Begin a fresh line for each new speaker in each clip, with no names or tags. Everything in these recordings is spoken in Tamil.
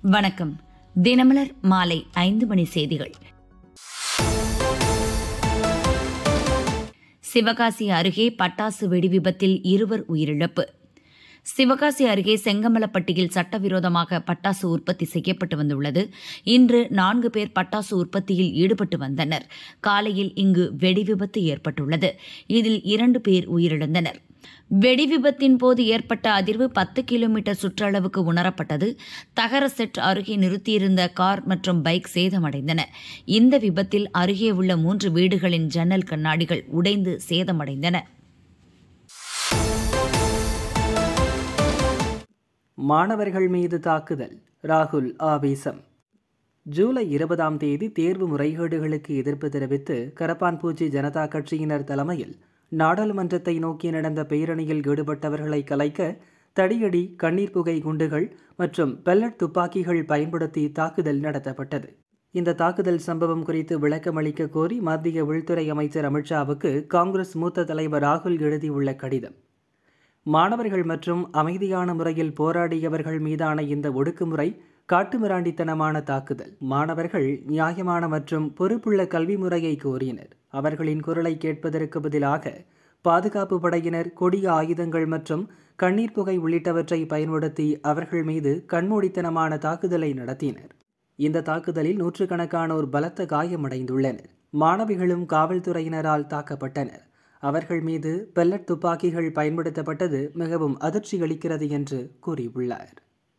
வணக்கம் தினமலர் மாலை ஐந்து மணி செய்திகள் சிவகாசி அருகே பட்டாசு வெடி விபத்தில் இருவர் உயிரிழப்பு சிவகாசி அருகே செங்கமலப்பட்டியில் சட்டவிரோதமாக பட்டாசு உற்பத்தி செய்யப்பட்டு வந்துள்ளது இன்று நான்கு பேர் பட்டாசு உற்பத்தியில் ஈடுபட்டு வந்தனர் காலையில் இங்கு வெடி விபத்து ஏற்பட்டுள்ளது இதில் இரண்டு பேர் உயிரிழந்தனர் வெடி விபத்தின் போது ஏற்பட்ட அதிர்வு பத்து கிலோமீட்டர் சுற்றளவுக்கு உணரப்பட்டது தகர செட் அருகே நிறுத்தியிருந்த கார் மற்றும் பைக் சேதமடைந்தன இந்த விபத்தில் அருகே உள்ள மூன்று வீடுகளின் ஜன்னல் கண்ணாடிகள் உடைந்து சேதமடைந்தன
மாணவர்கள் மீது தாக்குதல் ராகுல் ஆவேசம் ஜூலை இருபதாம் தேதி தேர்வு முறைகேடுகளுக்கு எதிர்ப்பு தெரிவித்து கரப்பான்பூச்சி ஜனதா கட்சியினர் தலைமையில் நாடாளுமன்றத்தை நோக்கி நடந்த பேரணியில் ஈடுபட்டவர்களை கலைக்க தடியடி கண்ணீர் புகை குண்டுகள் மற்றும் பெல்லட் துப்பாக்கிகள் பயன்படுத்தி தாக்குதல் நடத்தப்பட்டது இந்த தாக்குதல் சம்பவம் குறித்து விளக்கமளிக்க கோரி மத்திய உள்துறை அமைச்சர் அமித்ஷாவுக்கு காங்கிரஸ் மூத்த தலைவர் ராகுல் எழுதியுள்ள கடிதம் மாணவர்கள் மற்றும் அமைதியான முறையில் போராடியவர்கள் மீதான இந்த ஒடுக்குமுறை காட்டுமிராண்டித்தனமான தாக்குதல் மாணவர்கள் நியாயமான மற்றும் பொறுப்புள்ள கல்வி முறையை கோரினர் அவர்களின் குரலை கேட்பதற்கு பதிலாக பாதுகாப்பு படையினர் கொடிய ஆயுதங்கள் மற்றும் கண்ணீர் புகை உள்ளிட்டவற்றை பயன்படுத்தி அவர்கள் மீது கண்மூடித்தனமான தாக்குதலை நடத்தினர் இந்த தாக்குதலில் நூற்றுக்கணக்கானோர் பலத்த காயமடைந்துள்ளனர் மாணவிகளும் காவல்துறையினரால் தாக்கப்பட்டனர் அவர்கள் மீது பெல்லட் துப்பாக்கிகள் பயன்படுத்தப்பட்டது மிகவும் அதிர்ச்சி அளிக்கிறது என்று கூறியுள்ளார்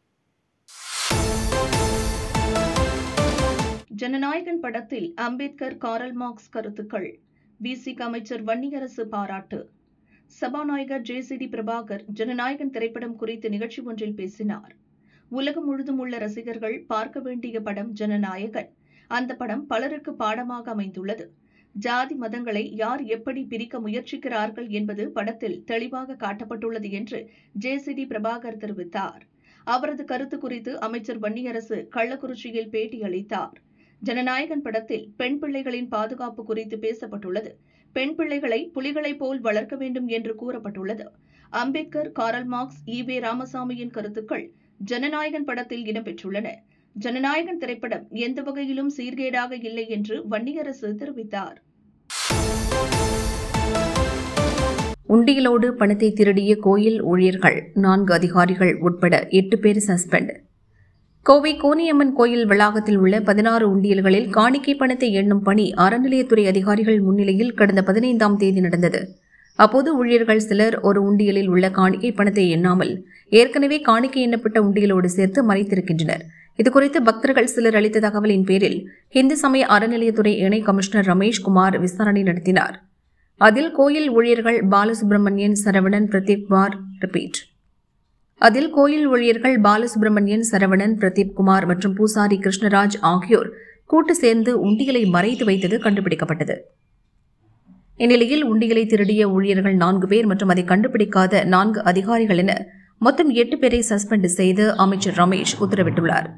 ஜனநாயகன் படத்தில் அம்பேத்கர் காரல் மார்க்ஸ் கருத்துக்கள் விசிக அமைச்சர் வன்னியரசு பாராட்டு சபாநாயகர் ஜேசிடி பிரபாகர் ஜனநாயகன் திரைப்படம் குறித்து நிகழ்ச்சி ஒன்றில் பேசினார் உலகம் முழுதும் உள்ள ரசிகர்கள் பார்க்க வேண்டிய படம் ஜனநாயகன் அந்த படம் பலருக்கு பாடமாக அமைந்துள்ளது ஜாதி மதங்களை யார் எப்படி பிரிக்க முயற்சிக்கிறார்கள் என்பது படத்தில் தெளிவாக காட்டப்பட்டுள்ளது என்று ஜேசிடி பிரபாகர் தெரிவித்தார் அவரது கருத்து குறித்து அமைச்சர் வன்னியரசு கள்ளக்குறிச்சியில் பேட்டியளித்தார் ஜனநாயகன் படத்தில் பெண் பிள்ளைகளின் பாதுகாப்பு குறித்து பேசப்பட்டுள்ளது பெண் பிள்ளைகளை புலிகளைப் போல் வளர்க்க வேண்டும் என்று கூறப்பட்டுள்ளது அம்பேத்கர் காரல் மார்க்ஸ் ஈவே ராமசாமியின் கருத்துக்கள் ஜனநாயகன் படத்தில் இடம்பெற்றுள்ளன ஜனநாயகன் திரைப்படம் எந்த வகையிலும் சீர்கேடாக இல்லை என்று வன்னியரசு தெரிவித்தார்
உண்டியலோடு பணத்தை திருடிய கோயில் ஊழியர்கள் நான்கு அதிகாரிகள் உட்பட எட்டு பேர் சஸ்பெண்ட் கோவை கோனியம்மன் கோயில் வளாகத்தில் உள்ள பதினாறு உண்டியல்களில் காணிக்கை பணத்தை எண்ணும் பணி அறநிலையத்துறை அதிகாரிகள் முன்னிலையில் கடந்த பதினைந்தாம் தேதி நடந்தது அப்போது ஊழியர்கள் சிலர் ஒரு உண்டியலில் உள்ள காணிக்கை பணத்தை எண்ணாமல் ஏற்கனவே காணிக்கை எண்ணப்பட்ட உண்டியலோடு சேர்த்து மறைத்திருக்கின்றனர் இதுகுறித்து பக்தர்கள் சிலர் அளித்த தகவலின் பேரில் இந்து சமய அறநிலையத்துறை இணை கமிஷனர் ரமேஷ் குமார் விசாரணை நடத்தினார் அதில் கோயில் ஊழியர்கள் பாலசுப்ரமணியன் சரவணன் பிரதீப் குமார் ரிப்பீட் அதில் கோயில் ஊழியர்கள் பாலசுப்ரமணியன் சரவணன் பிரதீப் குமார் மற்றும் பூசாரி கிருஷ்ணராஜ் ஆகியோர் கூட்டு சேர்ந்து உண்டியலை மறைத்து வைத்தது கண்டுபிடிக்கப்பட்டது இந்நிலையில் உண்டியலை திருடிய ஊழியர்கள் நான்கு பேர் மற்றும் அதை கண்டுபிடிக்காத நான்கு அதிகாரிகள் என மொத்தம் எட்டு பேரை சஸ்பெண்ட் செய்து அமைச்சர் ரமேஷ் உத்தரவிட்டுள்ளார்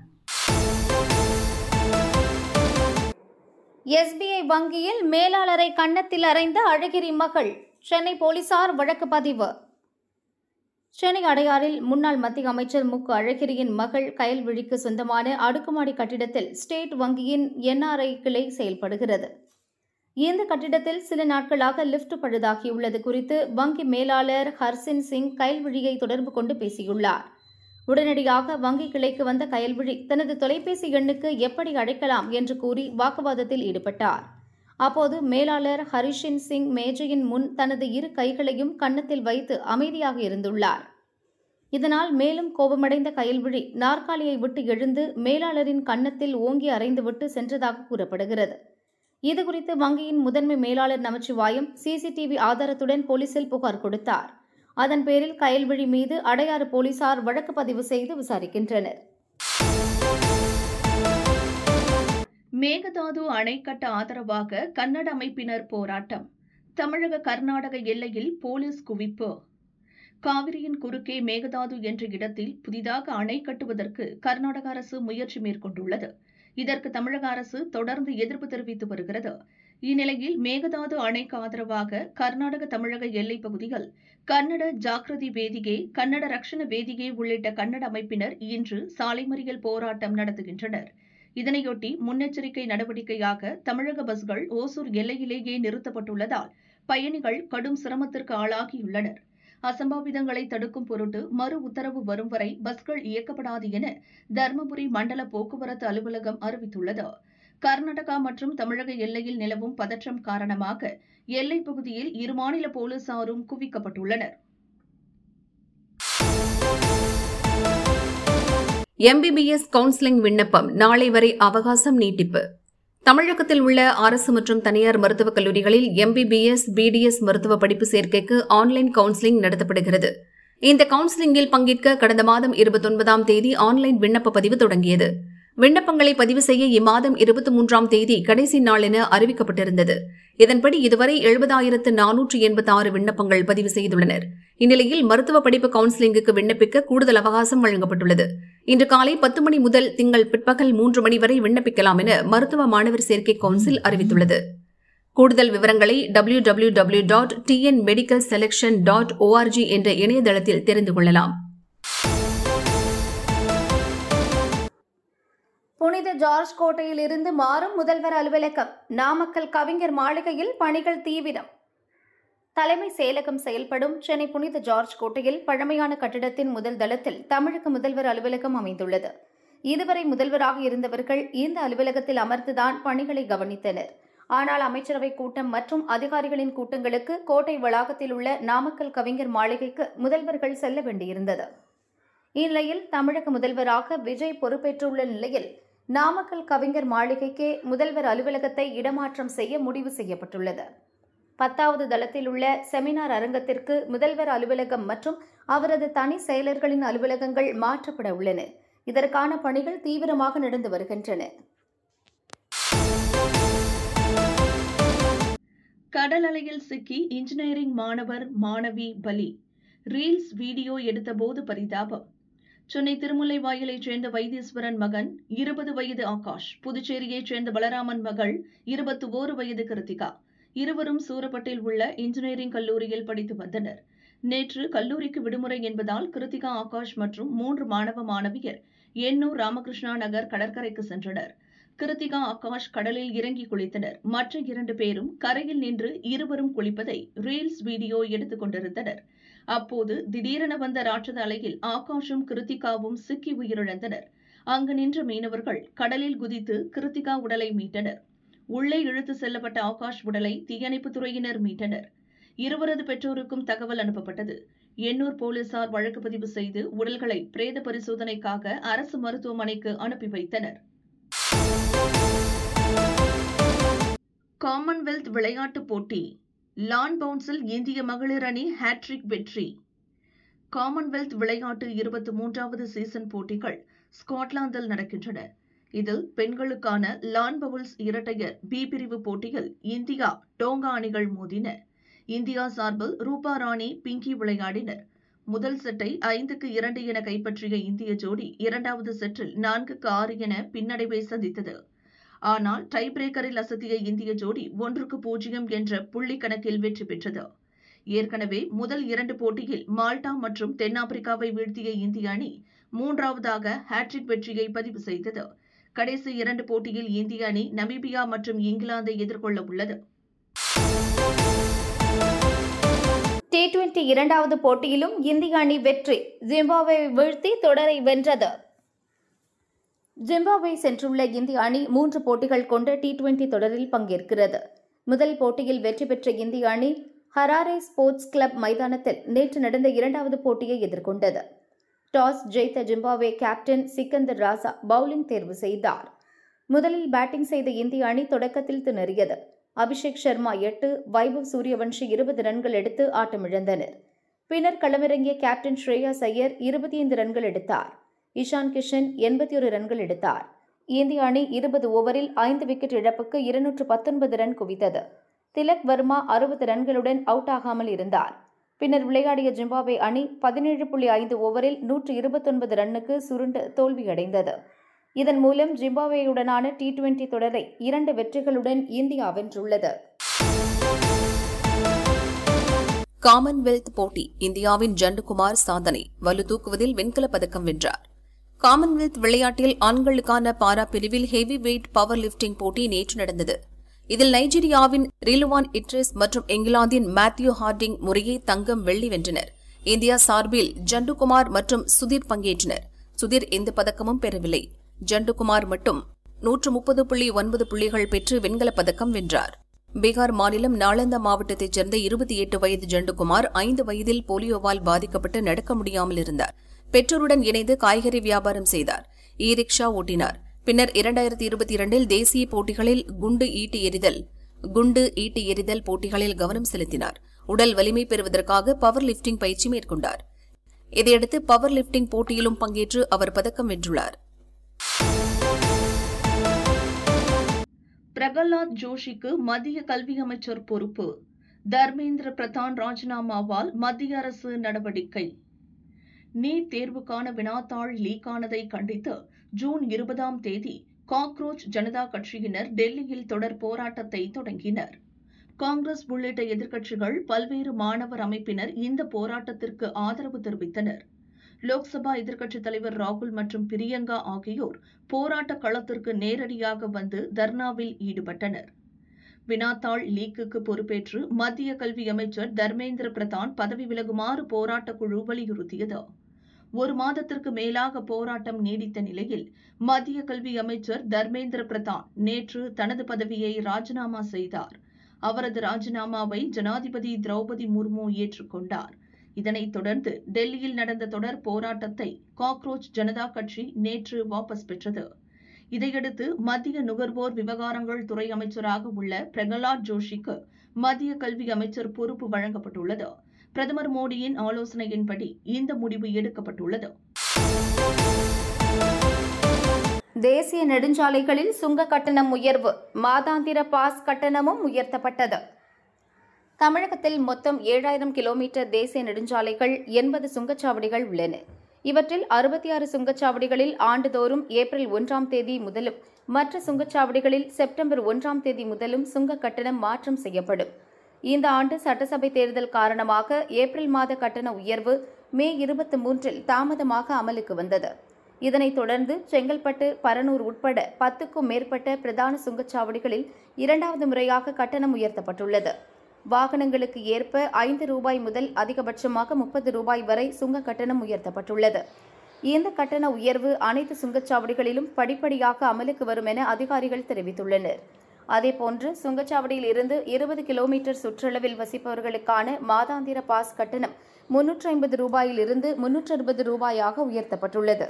எஸ்பிஐ வங்கியில் மேலாளரை கன்னத்தில் அறைந்த அழகிரி மகள் சென்னை போலீசார் வழக்கு பதிவு சென்னை அடையாறில் முன்னாள் மத்திய அமைச்சர் மு க அழகிரியின் மகள் கயல்விழிக்கு சொந்தமான அடுக்குமாடி கட்டிடத்தில் ஸ்டேட் வங்கியின் என்ஆர்ஐ கிளை செயல்படுகிறது இந்த கட்டிடத்தில் சில நாட்களாக லிப்ட் பழுதாகியுள்ளது குறித்து வங்கி மேலாளர் ஹர்சின் சிங் கயல்விழியை தொடர்பு கொண்டு பேசியுள்ளார் உடனடியாக வங்கி கிளைக்கு வந்த கயல்விழி தனது தொலைபேசி எண்ணுக்கு எப்படி அழைக்கலாம் என்று கூறி வாக்குவாதத்தில் ஈடுபட்டார் அப்போது மேலாளர் ஹரிஷின் சிங் மேஜையின் முன் தனது இரு கைகளையும் கன்னத்தில் வைத்து அமைதியாக இருந்துள்ளார் இதனால் மேலும் கோபமடைந்த கயல்விழி நாற்காலியை விட்டு எழுந்து மேலாளரின் கன்னத்தில் ஓங்கி அறைந்துவிட்டு சென்றதாக கூறப்படுகிறது இதுகுறித்து வங்கியின் முதன்மை மேலாளர் நமச்சிவாயம் சிசிடிவி ஆதாரத்துடன் போலீசில் புகார் கொடுத்தார் அதன் பேரில் கயல்விழி மீது அடையாறு போலீசார் வழக்கு பதிவு செய்து விசாரிக்கின்றனர்
மேகதாது அணை கட்ட ஆதரவாக கன்னட அமைப்பினர் போராட்டம் தமிழக கர்நாடக எல்லையில் போலீஸ் குவிப்பு காவிரியின் குறுக்கே மேகதாது என்ற இடத்தில் புதிதாக அணை கட்டுவதற்கு கர்நாடக அரசு முயற்சி மேற்கொண்டுள்ளது இதற்கு தமிழக அரசு தொடர்ந்து எதிர்ப்பு தெரிவித்து வருகிறது இந்நிலையில் மேகதாது அணைக்கு ஆதரவாக கர்நாடக தமிழக எல்லைப் பகுதிகள் கன்னட ஜாக்கிரதி வேதிகே கன்னட ரக்ஷண வேதிகே உள்ளிட்ட கன்னட அமைப்பினர் இன்று சாலை மறியல் போராட்டம் நடத்துகின்றனர் இதனையொட்டி முன்னெச்சரிக்கை நடவடிக்கையாக தமிழக பஸ்கள் ஓசூர் எல்லையிலேயே நிறுத்தப்பட்டுள்ளதால் பயணிகள் கடும் சிரமத்திற்கு ஆளாகியுள்ளனர் அசம்பாவிதங்களை தடுக்கும் பொருட்டு மறு உத்தரவு வரும் வரை பஸ்கள் இயக்கப்படாது என தருமபுரி மண்டல போக்குவரத்து அலுவலகம் அறிவித்துள்ளது கர்நாடகா மற்றும் தமிழக எல்லையில் நிலவும் பதற்றம் காரணமாக எல்லைப் பகுதியில் இரு மாநில போலீசாரும் குவிக்கப்பட்டுள்ளனர்
எம்பிபிஎஸ் கவுன்சிலிங் விண்ணப்பம் நாளை வரை அவகாசம் நீட்டிப்பு தமிழகத்தில் உள்ள அரசு மற்றும் தனியார் மருத்துவக் கல்லூரிகளில் எம்பிபிஎஸ் பிடிஎஸ் மருத்துவ படிப்பு சேர்க்கைக்கு ஆன்லைன் கவுன்சிலிங் நடத்தப்படுகிறது இந்த கவுன்சிலிங்கில் பங்கேற்க கடந்த மாதம் இருபத்தொன்பதாம் தேதி ஆன்லைன் விண்ணப்ப பதிவு தொடங்கியது விண்ணப்பங்களை பதிவு செய்ய இம்மாதம் இருபத்தி மூன்றாம் தேதி கடைசி நாள் என அறிவிக்கப்பட்டிருந்தது இதன்படி இதுவரை எழுபதாயிரத்து நானூற்று எண்பத்தி ஆறு விண்ணப்பங்கள் பதிவு செய்துள்ளனர் இந்நிலையில் மருத்துவ படிப்பு கவுன்சிலிங்குக்கு விண்ணப்பிக்க கூடுதல் அவகாசம் வழங்கப்பட்டுள்ளது இன்று காலை பத்து மணி முதல் திங்கள் பிற்பகல் மூன்று மணி வரை விண்ணப்பிக்கலாம் என மருத்துவ மாணவர் சேர்க்கை கவுன்சில் அறிவித்துள்ளது கூடுதல் விவரங்களை W W W dot TN medical selection dot ORG என்ற இணையதளத்தில் தெரிந்து கொள்ளலாம்
புனித ஜார்ஜ் கோட்டையில் இருந்து மாறும் முதல்வர் அலுவலகம் நாமக்கல் கவிஞர் மாளிகையில் பணிகள் தீவிரம் தலைமை செயலகம் செயல்படும் சென்னை புனித ஜார்ஜ் கோட்டையில் பழமையான கட்டிடத்தின் முதல் தளத்தில் தமிழக முதல்வர் அலுவலகம் அமைந்துள்ளது இதுவரை முதல்வராக இருந்தவர்கள் இந்த அலுவலகத்தில் அமர்ந்துதான் பணிகளை கவனித்தனர் ஆனால் அமைச்சரவை கூட்டம் மற்றும் அதிகாரிகளின் கூட்டங்களுக்கு கோட்டை வளாகத்தில் உள்ள நாமக்கல் கவிஞர் மாளிகைக்கு முதல்வர்கள் செல்ல வேண்டியிருந்தது இந்நிலையில் தமிழக முதல்வராக விஜய் பொறுப்பேற்றுள்ள நிலையில் நாமக்கல் கவிஞர் மாளிகைக்கே முதல்வர் அலுவலகத்தை இடமாற்றம் செய்ய முடிவு செய்யப்பட்டுள்ளது பத்தாவது தளத்தில் உள்ள செமினார் அரங்கத்திற்கு முதல்வர் அலுவலகம் மற்றும் அவரது தனி செயலர்களின் அலுவலகங்கள் மாற்றப்பட உள்ளன இதற்கான பணிகள் தீவிரமாக நடந்து வருகின்றன
கடல் அலையில் சிக்கி இன்ஜினியரிங் மாணவர் மாணவி பலி ரீல்ஸ் வீடியோ எடுத்தபோது பரிதாபம் சென்னை திருமுல்லைவாயலைச் சேர்ந்த வைத்தீஸ்வரன் மகன் இருபது வயது ஆகாஷ் புதுச்சேரியைச் சேர்ந்த பலராமன் மகள் இருபத்தி ஓரு வயது கிருத்திகா இருவரும் சூரப்பட்டில் உள்ள இன்ஜினியரிங் கல்லூரியில் படித்து வந்தனர் நேற்று கல்லூரிக்கு விடுமுறை என்பதால் கிருத்திகா ஆகாஷ் மற்றும் மூன்று மாணவ மாணவியர் எண்ணூர் ராமகிருஷ்ணா நகர் கடற்கரைக்கு சென்றனர் கிருத்திகா ஆகாஷ் கடலில் இறங்கி குளித்தனர் மற்ற இரண்டு பேரும் கரையில் நின்று இருவரும் குளிப்பதை ரீல்ஸ் வீடியோ எடுத்துக் கொண்டிருந்தனர் அப்போது திடீரென வந்த ராட்சத அலையில் ஆகாஷும் கிருத்திகாவும் சிக்கி உயிரிழந்தனர் அங்கு நின்ற மீனவர்கள் கடலில் குதித்து கிருத்திகா உடலை மீட்டனர் உள்ளே இழுத்து செல்லப்பட்ட ஆகாஷ் உடலை தீயணைப்புத் துறையினர் மீட்டனர் இருவரது பெற்றோருக்கும் தகவல் அனுப்பப்பட்டது எண்ணூர் போலீசார் வழக்கு பதிவு செய்து உடல்களை பிரேத பரிசோதனைக்காக அரசு மருத்துவமனைக்கு அனுப்பி வைத்தனர் காமன்வெல்த் விளையாட்டுப் போட்டி லான் பவுன்ஸில் இந்திய மகளிர் அணி ஹேட்ரிக் வெற்றி காமன்வெல்த் விளையாட்டு இருபத்தி மூன்றாவது சீசன் போட்டிகள் ஸ்காட்லாந்தில் நடக்கின்றன இதில் பெண்களுக்கான லான் பவுல்ஸ் இரட்டையர் பி பிரிவு போட்டியில் இந்தியா டோங்கா அணிகள் மோதின இந்தியா சார்பில் ரூபா ராணி பிங்கி விளையாடினர் முதல் செட்டை ஐந்துக்கு இரண்டு என கைப்பற்றிய இந்திய ஜோடி இரண்டாவது செட்டில் நான்குக்கு ஆறு என பின்னடைவை சந்தித்தது ஆனால் டை பிரேக்கரில் அசத்திய இந்திய ஜோடி ஒன்றுக்கு பூஜ்ஜியம் என்ற புள்ளி கணக்கில் வெற்றி பெற்றது ஏற்கனவே முதல் இரண்டு போட்டியில் மால்டா மற்றும் தென்னாப்பிரிக்காவை வீழ்த்திய இந்திய அணி மூன்றாவதாக ஹேட்ரிக் வெற்றியை பதிவு செய்தது கடைசி இரண்டு போட்டியில் இந்திய அணி நமீபியா மற்றும் இங்கிலாந்தை எதிர்கொள்ள உள்ளது
டி டுவெண்டி இரண்டாவது போட்டியிலும் இந்திய அணி வெற்றி ஜிம்பாப்வேயை வீழ்த்தி தொடரை வென்றது ஜிம்பாப்வே சென்றுள்ள இந்திய அணி மூன்று போட்டிகள் கொண்ட டி டுவெண்டி தொடரில் பங்கேற்கிறது முதல் போட்டியில் வெற்றி பெற்ற இந்திய அணி ஹராரே ஸ்போர்ட்ஸ் கிளப் மைதானத்தில் நேற்று நடந்த இரண்டாவது போட்டியை எதிர்கொண்டது டாஸ் ஜெயித்த Zimbabwe captain Sikandar Raza bowling தேர்வு செய்தார் முதலில் பேட்டிங் செய்த இந்திய அணி தொடக்கத்தில் திணறியது அபிஷேக் சர்மா எட்டு வைபவ் சூரியவன்ஷி இருபது ரன்கள் எடுத்து ஆட்டமிழந்தனர் பின்னர் களமிறங்கிய கேப்டன் ஸ்ரேயாஸ் ஐயர் இருபத்தி ஐந்து ரன்கள் எடுத்தார் இஷான் கிஷன் எண்பத்தி ஒரு ரன்கள் எடுத்தார் இந்திய அணி இருபது ஓவரில் ஐந்து விக்கெட் இழப்புக்கு இருநூற்று பத்தொன்பது ரன் குவித்தது திலக் வர்மா அறுபது ரன்களுடன் அவுட் ஆகாமல் இருந்தார் பின்னர் விளையாடிய ஜிம்பாப்வே அணி பதினேழு புள்ளி ஐந்து ஓவரில் நூற்று இருபத்தொன்பது ரன்னுக்கு சுருண்டு தோல்வியடைந்தது இதன் மூலம் ஜிம்பாப்வேயுடனான டி டுவெண்டி தொடரை இரண்டு வெற்றிகளுடன் இந்தியா வென்றுள்ளது
காமன்வெல்த் போட்டி இந்தியாவின் ஜண்டுகுமார் சாதனை வலு தூக்குவதில் வெண்கலப் பதக்கம் வென்றார் காமன்வெல்த் விளையாட்டில் ஆண்களுக்கான பாரா பிரிவில் ஹெவி வெயிட் பவர் லிப்டிங் போட்டி நேற்று நடந்தது இதில் நைஜீரியாவின் ரிலுவான் இட்ரிஸ் மற்றும் இங்கிலாந்தின் மேத்யூ ஹார்டிங் முறையே தங்கம் வெள்ளி வென்றனர் இந்தியா சார்பில் ஜண்டுகுமார் மற்றும் சுதீர் பங்கேற்றனர் சுதீர் எந்த பதக்கமும் பெறவில்லை ஜண்டுகுமார் மட்டும் நூற்று முப்பது புள்ளி ஒன்பது புள்ளிகள் பெற்று வெண்கலப் பதக்கம் வென்றார் பீகார் மாநிலம் நாளந்தா மாவட்டத்தைச் சேர்ந்த இருபத்தி எட்டு வயது ஜண்டுகுமார் ஐந்து வயதில் போலியோவால் பாதிக்கப்பட்டு நடக்க முடியாமல் இருந்தார் பெற்றோருடன் இணைந்து காய்கறி வியாபாரம் செய்தார் இ ரிக்ஷா ஓட்டினார் பின்னர் இரண்டாயிரத்தி இருபத்தி இரண்டில் தேசிய போட்டிகளில் குண்டு ஈட்டி எறிதல் குண்டு ஈட்டி எறிதல் போட்டிகளில் கவனம் செலுத்தினார் உடல் வலிமை பெறுவதற்காக பவர் லிப்டிங் பயிற்சி மேற்கொண்டார் இதையடுத்து பவர் லிப்டிங் போட்டியிலும் பங்கேற்று அவர் பதக்கம் வென்றுள்ளார்
பிரகலாத் ஜோஷிக்கு மத்திய கல்வி அமைச்சர் பொறுப்பு தர்மேந்திர பிரதான் ராஜினாமாவால் மத்திய அரசு நடவடிக்கை நீட் தேர்வுக்கான வினாத்தாள் லீக்கானதை கண்டித்து ஜூன் இருபதாம் தேதி காக்ரோச் ஜனதா கட்சியினர் டெல்லியில் தொடர் போராட்டத்தை தொடங்கினர் காங்கிரஸ் உள்ளிட்ட எதிர்க்கட்சிகள் பல்வேறு மாணவர் அமைப்பினர் இந்த போராட்டத்திற்கு ஆதரவு தெரிவித்தனர் லோக்சபா எதிர்க்கட்சித் தலைவர் ராகுல் மற்றும் பிரியங்கா ஆகியோர் போராட்ட களத்திற்கு நேரடியாக வந்து தர்ணாவில் ஈடுபட்டனர் வினாத்தாள் லீக்குக்கு பொறுப்பேற்று மத்திய கல்வி அமைச்சர் தர்மேந்திர பிரதான் பதவி விலகுமாறு போராட்டக் குழு வலியுறுத்தியது ஒரு மாதத்திற்கு மேலாக போராட்டம் நீடித்த நிலையில் மத்திய கல்வி அமைச்சர் தர்மேந்திர பிரதான் நேற்று தனது பதவியை ராஜினாமா செய்தார் அவரது ராஜினாமாவை ஜனாதிபதி திரௌபதி முர்மு ஏற்றுக்கொண்டார் இதனைத் தொடர்ந்து டெல்லியில் நடந்த தொடர் போராட்டத்தை காக்ரோச் ஜனதா கட்சி நேற்று வாபஸ் பெற்றது இதையடுத்து மத்திய நுகர்வோர் விவகாரங்கள் துறை அமைச்சராக உள்ள பிரகலாத் ஜோஷிக்கு மத்திய கல்வி அமைச்சர் பொறுப்பு வழங்கப்பட்டுள்ளது பிரதமர் மோடியின் ஆலோசனையின்படி இந்த முடிவு எடுக்கப்பட்டுள்ளது
தேசிய நெடுஞ்சாலைகளில் சுங்க கட்டணம் உயர்வு மாதாந்திர பாஸ் கட்டணமும் உயர்த்தப்பட்டது தமிழகத்தில் மொத்தம் ஏழாயிரம் கிலோமீட்டர் தேசிய நெடுஞ்சாலைகள் எண்பது சுங்கச்சாவடிகள் உள்ளன இவற்றில் அறுபத்தி ஆறு சுங்கச்சாவடிகளில் ஆண்டுதோறும் ஏப்ரல் ஒன்றாம் தேதி முதலும் மற்ற சுங்கச்சாவடிகளில் செப்டம்பர் ஒன்றாம் தேதி முதலும் சுங்க கட்டணம் மாற்றம் செய்யப்படும் இந்த ஆண்டு சட்டசபை தேர்தல் காரணமாக ஏப்ரல் மாத கட்டண உயர்வு மே இருபத்தி மூன்றில் தாமதமாக அமலுக்கு வந்தது இதனைத் தொடர்ந்து செங்கல்பட்டு பரனூர் உட்பட பத்துக்கும் மேற்பட்ட பிரதான சுங்கச்சாவடிகளில் இரண்டாவது முறையாக கட்டணம் உயர்த்தப்பட்டுள்ளது வாகனங்களுக்கு ஏற்ப ஐந்து ரூபாய் முதல் அதிகபட்சமாக முப்பது ரூபாய் வரை சுங்க கட்டணம் உயர்த்தப்பட்டுள்ளது இந்த கட்டண உயர்வு அனைத்து சுங்கச்சாவடிகளிலும் படிப்படியாக அமலுக்கு வரும் என அதிகாரிகள் தெரிவித்துள்ளனர் அதேபோன்று சுங்கச்சாவடியில் இருந்து இருபது கிலோமீட்டர் சுற்றளவில் வசிப்பவர்களுக்கான மாதாந்திர பாஸ் கட்டணம் முன்னூற்றி ஐம்பது ரூபாயிலிருந்து முன்னூற்று அறுபது ரூபாயாக உயர்த்தப்பட்டுள்ளது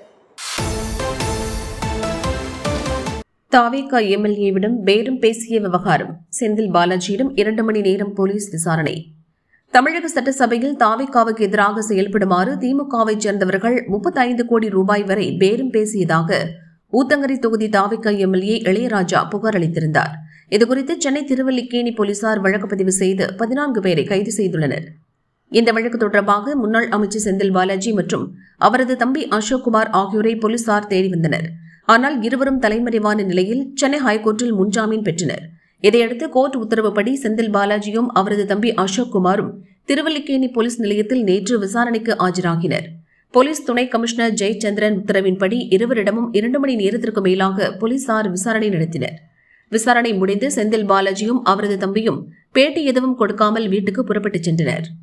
தாவேகா எம்எல்ஏவிடம் பேரம் பேசிய விவகாரம் செந்தில் பாலாஜியிடம் இரண்டு மணி நேரம் போலீஸ் விசாரணை தமிழக சட்டசபையில் தாவேகாவுக்கு எதிராக செயல்படுமாறு திமுகவைச் சேர்ந்தவர்கள் முப்பத்தைந்து கோடி ரூபாய் வரை பேரம் பேசியதாக ஊத்தங்கரை தொகுதி தாவேகா எம்எல்ஏ இளையராஜா புகார் அளித்திருந்தார் இதுகுறித்து சென்னை திருவல்லிக்கேணி போலீசார் வழக்கு பதிவு செய்து பதினான்கு பேரை கைது செய்துள்ளனர் இந்த வழக்கு தொடர்பாக முன்னாள் அமைச்சர் செந்தில் பாலாஜி மற்றும் அவரது தம்பி அசோக்குமார் ஆகியோரை போலீசார் தேடி வந்தனர் ஆனால் இருவரும் தலைமறைவான நிலையில் சென்னை ஹைகோர்ட்டில் முன்ஜாமீன் பெற்றனர் இதையடுத்து கோர்ட் உத்தரவுப்படி செந்தில் பாலாஜியும் அவரது தம்பி அசோக் குமாரும் திருவல்லிக்கேணி போலீஸ் நிலையத்தில் நேற்று விசாரணைக்கு ஆஜராகினர் போலீஸ் துணை கமிஷனர் ஜெயச்சந்திரன் உத்தரவின்படி இருவரிடமும் இரண்டு மணி நேரத்திற்கு மேலாக போலீசார் விசாரணை நடத்தினர் விசாரணை முடிந்து செந்தில் பாலாஜியும் அவரது தம்பியும் பேட்டி எதுவும் கொடுக்காமல் வீட்டுக்கு புறப்பட்டுச் சென்றனர்